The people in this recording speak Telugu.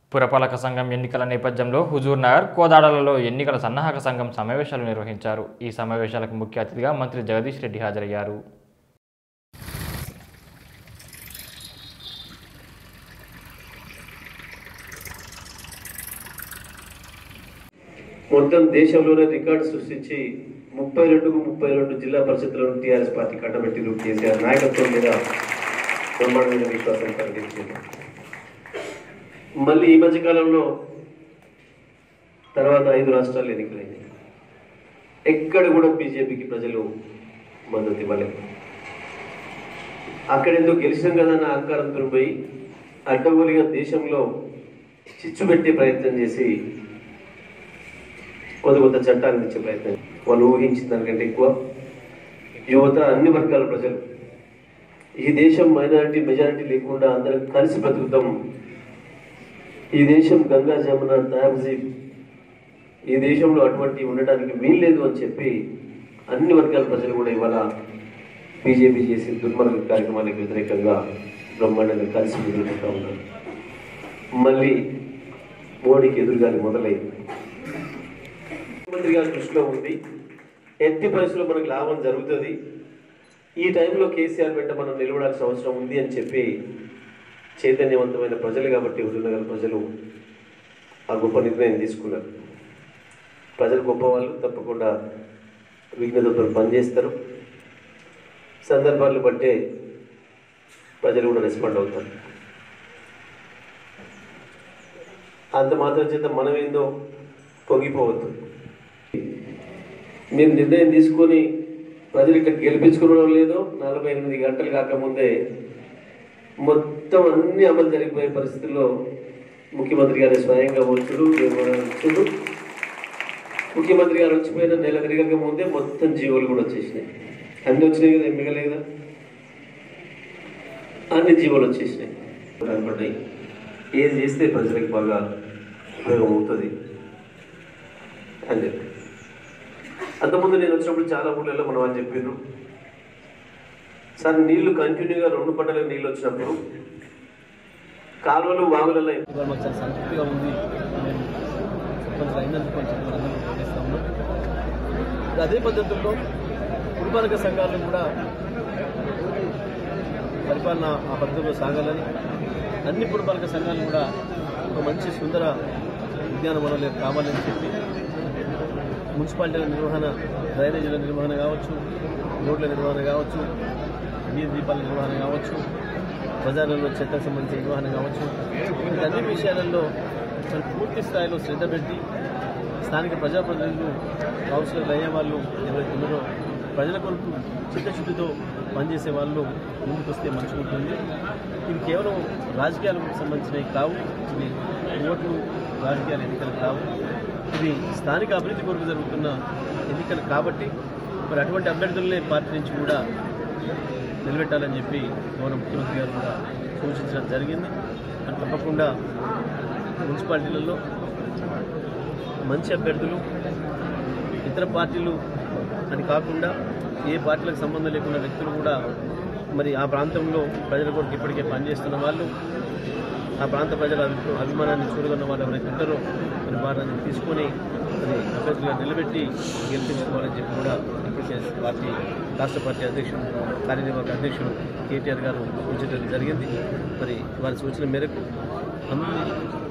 పురపాలక సంఘం ఎన్నికల నేపథ్యంలో హుజూర్ నగర్ కోదాడలలో ఎన్నికల సన్నాహక సంఘం సమావేశాలు నిర్వహించారు ఈ సమావేశాలకు ముఖ్య అతిథిగా మంత్రి జగదీష్ రెడ్డి హాజరయ్యారు మొత్తం దేశంలోనే రికార్డు సృష్టించి ముప్పై రెండుకు ముప్పై రెండు జిల్లా పరిషత్లను టీఆర్ఎస్ పార్టీ కట్టబెట్టిరు కేసీఆర్ నాయకత్వం మీద బ్రహ్మాండమైన విశ్వాసం ప్రకటించింది మళ్ళీ ఈ మధ్య కాలంలో తర్వాత ఐదు రాష్ట్రాలు ఎన్నికలైంది ఎక్కడ కూడా బీజేపీకి ప్రజలు మద్దతు ఇవ్వలేదు అక్కడ ఎందుకు గెలిచినాం కదా అన్న అహంకారంతో పోయి అడ్డగోలుగా దేశంలో చిచ్చు పెట్టే ప్రయత్నం చేసి కొత్త కొత్త చట్టాలు తెచ్చే ప్రయత్నం వాళ్ళు ఊహించిన దానికంటే ఎక్కువ యువత అన్ని వర్గాల ప్రజలు ఈ దేశం మైనారిటీ మెజారిటీ లేకుండా అందరం కలిసి బ్రతుకుతాం ఈ దేశం గంగా జమున తహజీబ్ ఈ దేశంలో అటువంటి ఉండడానికి వీల్లేదు అని చెప్పి అన్ని వర్గాల ప్రజలు కూడా ఇవాళ బీజేపీ చేసే దుర్మార్గ కార్యక్రమాలకు వ్యతిరేకంగా బ్రహ్మాండంగా కలిసి ఎదుర్కొంటా ఉన్నారు మళ్ళీ మోడీకి ఎదురుగాలి మొదలైంది ముఖ్యమంత్రి గారి దృష్టిలో ఉంది ఎట్టి పరిస్థితుల్లో మనకు లాభం జరుగుతుంది ఈ టైంలో కేసీఆర్ వెంట మనం నిలబడాల్సిన అవసరం ఉంది అని చెప్పి చైతన్యవంతమైన ప్రజలు కాబట్టి హుజూర్నగర్ ప్రజలు ఆ గొప్ప నిర్ణయం తీసుకున్నారు ప్రజలు గొప్పవాళ్ళు తప్పకుండా విఘ్నతతో పనిచేస్తారు సందర్భాలను బట్టే ప్రజలు కూడా రెస్పాండ్ అవుతారు అంత మాత్రం చేత మనం ఏందో పొంగిపోవద్దు మీరు నిర్ణయం తీసుకొని ప్రజలు ఇక్కడ గెలిపించుకోవడం లేదో నలభై ఎనిమిది గంటలు కాకముందే మొత్తం అన్ని అమలు జరిగిపోయే పరిస్థితుల్లో ముఖ్యమంత్రి గారు స్వయంగా వచ్చుడు వచ్చుడు ముఖ్యమంత్రి గారు వచ్చిపోయిన నెల తిరగక ముందే మొత్తం జీవోలు కూడా వచ్చేసినాయి అన్ని వచ్చినాయి కదా ఎమ్మెల్యే కదా అన్ని జీవోలు వచ్చేసినాయి కనపడ్డాయి ఏది చేస్తే ప్రజలకు బాగా ఉపయోగం అవుతుంది అని చెప్పి అంతకుముందు నేను వచ్చినప్పుడు చాలా ఊళ్ళలో మనం అని చెప్పిండ్రు సార్ నీళ్లు కంటిన్యూగా రెండు పంటలకు నీళ్ళు వచ్చినప్పుడు కాలువలు వాగులలో ఇవాళ మాకు చాలా సంతృప్తిగా ఉంది మేము సర్పంచ్ అయినందుకు కొంచెం అందరూ ప్రకటిస్తా ఉన్నాం ఇది అదే పద్ధతుల్లో పురపాలక సంఘాలను కూడా పరిపాలన ఆ పద్ధతిలో సాగాలని అన్ని పురపాలక సంఘాలు కూడా ఒక మంచి సుందర విజ్ఞాన వనరులు కావాలని చెప్పి మున్సిపాలిటీల నిర్వహణ డ్రైనేజీల నిర్వహణ కావచ్చు రోడ్ల నిర్వహణ కావచ్చు వీధి దీపాల నిర్వహణ కావచ్చు బజార్లలో చెత్తకు సంబంధించిన నిర్వహణ కావచ్చు వీటన్ని విషయాలలో మరి పూర్తి స్థాయిలో శ్రద్ధ పెట్టి స్థానిక ప్రజాప్రతినిధులు కౌన్సిలర్లు అయ్యే వాళ్ళు ఎవరైతే ఉన్నారో ప్రజల కొరకు చిత్తశుద్ధితో పనిచేసే వాళ్ళు ముందుకు వస్తే మంచిగా ఉంటుంది ఇవి కేవలం రాజకీయాలకు సంబంధించినవి కావు ఇవి ఓట్లు రాజకీయాల ఎన్నికలు కావు ఇవి స్థానిక అభివృద్ధి కొరకు జరుగుతున్న ఎన్నికలు కాబట్టి మరి అటువంటి అభ్యర్థులనే పార్టీ నుంచి కూడా నిలబెట్టాలని చెప్పి గౌరవ ముఖ్యమంత్రి గారు కూడా సూచించడం జరిగింది మరి తప్పకుండా మున్సిపాలిటీలలో మంచి అభ్యర్థులు ఇతర పార్టీలు అని కాకుండా ఏ పార్టీలకు సంబంధం లేకుండా వ్యక్తులు కూడా మరి ఆ ప్రాంతంలో ప్రజల కొరకు ఇప్పటికే పనిచేస్తున్న వాళ్ళు ఆ ప్రాంత ప్రజల అభి- అభిమానాన్ని చూడగన్న వాళ్ళు ఎవరైతే ఉంటారో మరి వారిని తీసుకొని మరి అభ్యర్థులుగా నిలబెట్టి గెలిపించుకోవాలని చెప్పి కూడా ఇప్పటికే పార్టీ రాష్ట్ర పార్టీ అధ్యక్షుడు కార్యనిర్వాహక అధ్యక్షుడు కేటీఆర్ గారు సూచించడం జరిగింది మరి వారి సూచన మేరకు అన్ని